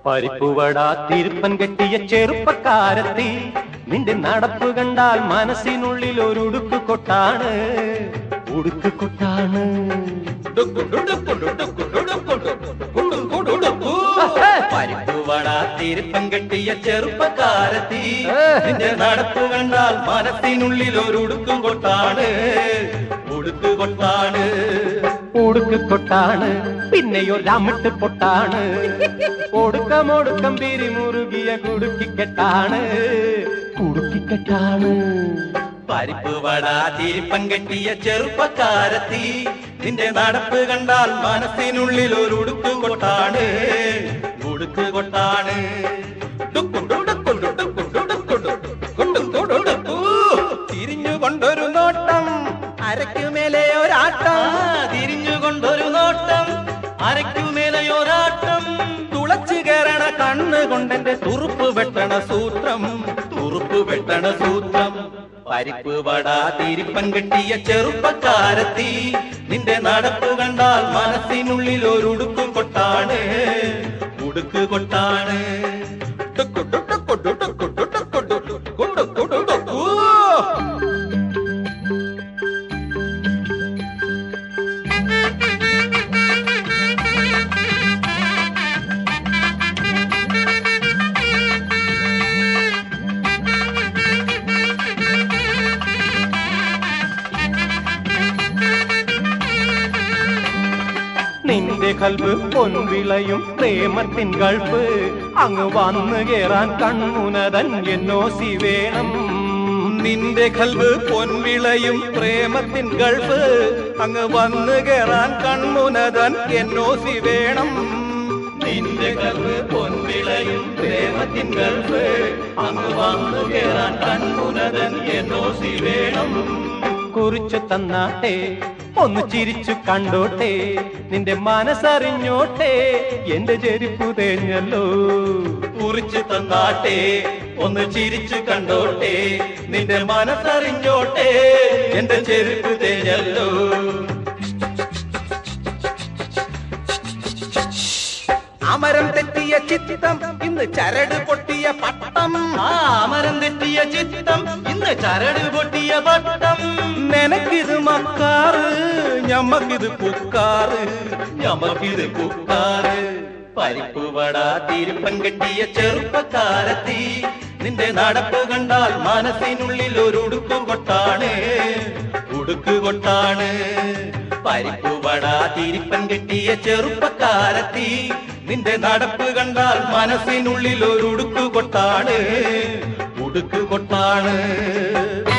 പരിപ്പുവട തിരുപ്പൻ കെട്ടിയ ചെറുപ്പക്കാരത്തി നിന്റെ നടപ്പ് കണ്ടാൽ മനസ്സിനുള്ളിൽ ഒരു ഉടുക്ക് കൊട്ടാണ് ഉടുക്ക് കൊട്ടാണ് പരിപ്പുവട തിരുപ്പം കെട്ടിയ ചെറുപ്പക്കാരത്തി നിന്റെ നടപ്പ് കണ്ടാൽ മനസ്സിനുള്ളിൽ ഒരു ഉടുക്കും കൊട്ടാണ് ഉടുക്ക് കൊട്ടാണ് ഉടുക്ക് കൊട്ടാണ് പിന്നെയോ രാമിട്ട് പൊട്ടാണ് ഒടുക്കമൊടുക്കം പിരിമുറുകിയ കുടുക്കിക്കെട്ടാണ് കുടുക്കിക്കെട്ടാണ് പരിപ്പുവട തിരുപ്പം കെട്ടിയ ചെറുപ്പക്കാരത്തി നിന്റെ നടപ്പ് കണ്ടാൽ മനസ്സിനുള്ളിൽ ഒരു ഉടുക്ക് കൊട്ടാണ് ഉടുക്ക് കൊട്ടാണ് തിരിഞ്ഞുകൊണ്ടൊരു നോട്ടം അരയ്ക്കുമേലെ ഒരാട്ടം തിരിഞ്ഞുകൊണ്ടൊരു നോട്ടം അരയ്ക്കുമേലെ ഒരാട്ടം തുളച്ചു കയറണ കണ്ണ് കൊണ്ടെന്റെ തുറുപ്പ് വെട്ടണ സൂത്രം തുറുപ്പ് വെട്ടണ സൂത്രം പരിപ്പ് വട തിരിപ്പൻ കെട്ടിയ ചെറുപ്പക്കാരത്തി നിന്റെ നടപ്പ് കണ്ടാൽ മനസ്സിനുള്ളിൽ ഒരു ഉടുക്ക് കൊട്ടാണ് ഉടുക്ക് കൊട്ടാണ് ടുക്കു ടുക്കു ടുക്കു ടുക്കു ടുക്കു ടുക്കു ടുക്കു ടുക്കു ടുക്കു. നിന്റെ കൽബ് പൊൻവിളയും പ്രേമത്തിൻ കൾപ്പ് അങ്ങ് വന്നു കേറാൻ കൺമുനതൻ എന്നോസി വേണം നിന്റെ കൽവ് പൊൻവിളയും പ്രേമത്തിൻ ഗൾഫ് അങ്ങ് വന്നു കയറാൻ കൺമുനതൻ എന്നോസി വേണം നിന്റെ കൽവ് പൊൻവിളയും പ്രേമത്തിൻ ഗൾഫ് അങ്ങ് വന്നു കയറാൻ കൺമുനതൻ എന്നോസി വേണം കുറിച്ചു തന്നാട്ടെ ഒന്ന് ചിരിച്ചു കണ്ടോട്ടെ നിന്റെ മനസ്സറിഞ്ഞോട്ടെ എന്റെ ചെരുപ്പു തേഞ്ഞല്ലോ കുറിച്ചു തന്നാട്ടെ ഒന്ന് ചിരിച്ചു കണ്ടോട്ടെ നിന്റെ മനസ്സറിഞ്ഞോട്ടെ എന്റെ ചെരുപ്പ് തേഞ്ഞല്ലോ അമരം തെറ്റിയ ചിത്തം ഇന്ന് ചരട് പൊട്ടിയ പട്ടം ആ അമരം തെറ്റിയ ചിത്തം ഇന്ന് ചരട് പൊട്ടിയ പട്ടം നിനക്കിത് മക്കാറ് ഞമ്മക്കിത് കുക്കാറ് ഞമ്മക്കിത് കുക്കാറ് പരിപ്പുവട തിരുപ്പൻ കെട്ടിയ ചെറുപ്പക്കാരത്തി നിന്റെ നടപ്പ് കണ്ടാൽ മനസ്സിനുള്ളിൽ ഒരു ഉടുക്ക് കൊട്ടാണ് ഉടുക്ക് കൊട്ടാണ് പരിപ്പുവട തിരുപ്പൻ കെട്ടിയ ചെറുപ്പക്കാരത്തി നിന്റെ നടപ്പ് കണ്ടാൽ മനസ്സിനുള്ളിൽ ഒരു ഉടുക്ക് കൊട്ടാണ് ഉടുക്ക് കൊട്ടാണ്